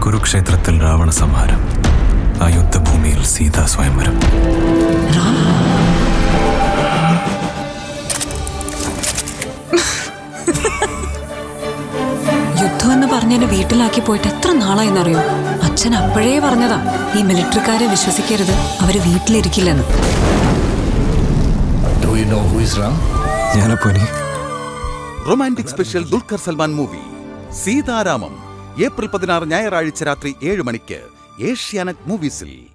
കുരുക്ഷേത്രത്തിൽ രാവണ സംഹാരം ആ യുദ്ധഭൂമിയിൽ സീതാ സ്വയംവരം യുദ്ധം എന്ന് പറഞ്ഞെന്നെ വീട്ടിലാക്കി പോയിട്ട് എത്ര നാളായെന്നറിയോ അച്ഛൻ അപ്പോഴേ പറഞ്ഞതാ ഈ മിലിറ്ററിക്കാരെ വിശ്വസിക്കരുത് അവര് വീട്ടിലിരിക്കില്ലെന്ന് Do you know who is Ram? ഞാനപ്പോ ഇനി romantic special Dulquer Salmaan movie Sita Ramam April പതിനാറ് ഞായറാഴ്ച രാത്രി ഏഴ് മണിക്ക് ഏഷ്യാനെറ്റ് മൂവീസിൽ